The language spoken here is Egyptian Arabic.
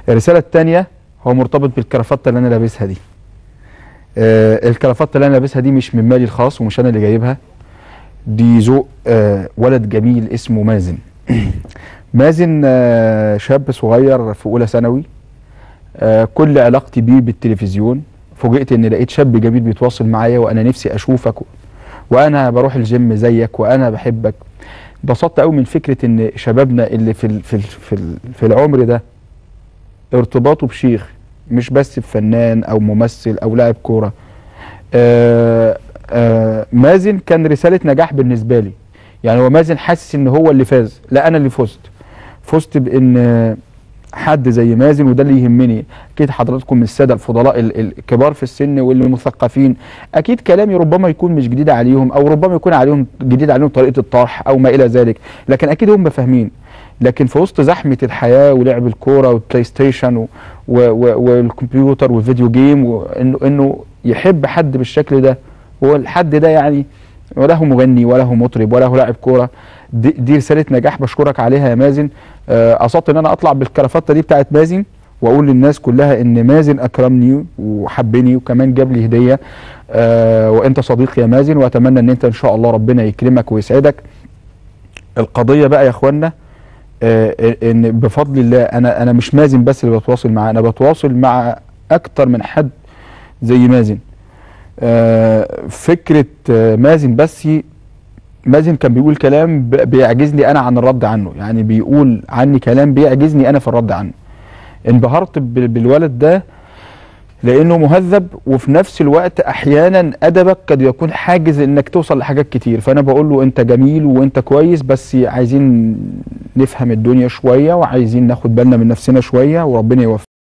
الرساله الثانيه هو مرتبط بالكرافته اللي انا لابسها دي آه الكرافته اللي انا لابسها دي مش من مالي الخاص ومش انا اللي جايبها دي ذوق آه ولد جميل اسمه مازن مازن آه شاب صغير في اولى ثانوي آه كل علاقتي بيه بالتلفزيون فوجئت ان لقيت شاب جميل بيتواصل معايا وانا نفسي اشوفك وانا بروح الجيم زيك وانا بحبك انبسطت قوي من فكره ان شبابنا اللي في ال- في ال- في ال- في العمر ده ارتباطه بشيخ مش بس بفنان او ممثل او لاعب كوره آه آه مازن كان رساله نجاح بالنسبه لي يعني هو مازن حاسس ان هو اللي فاز لا انا اللي فزت فزت بان آه، حد زي مازن وده اللي يهمني اكيد حضراتكم الساده الفضلاء ال- الكبار في السن واللي مثقفين اكيد كلامي ربما يكون مش جديد عليهم او ربما يكون عليهم جديد عليهم طريقه الطرح او ما الى ذلك لكن اكيد هم فاهمين لكن في وسط زحمه الحياه ولعب الكوره والبلاي ستيشن و و و والكمبيوتر والفيديو جيم وانه انه يحب حد بالشكل ده هو الحد ده يعني ولا هو مغني ولا هو مطرب ولا هو لاعب كوره دي, دي رساله نجاح بشكرك عليها يا مازن آه، قصدت ان انا اطلع بالكرافته دي بتاعت مازن واقول للناس كلها ان مازن اكرمني وحبني وكمان جاب لي هديه آه وانت صديقي يا مازن واتمنى ان انت ان شاء الله ربنا يكرمك ويسعدك القضيه بقى يا اخوانا آه ان بفضل الله انا انا مش مازن بس اللي بتواصل معاه انا بتواصل مع اكتر من حد زي مازن آه فكره آه مازن بس مازن كان بيقول كلام ب- بيعجزني انا عن الرد عنه يعني بيقول عني كلام بيعجزني انا في الرد عنه انبهرت بال- بالولد ده لانه مهذب وفي نفس الوقت احيانا ادبك قد يكون حاجز انك توصل لحاجات كتير فانا بقول له انت جميل وانت كويس بس عايزين نفهم الدنيا شويه وعايزين ناخد بالنا من نفسنا شويه وربنا يوفقنا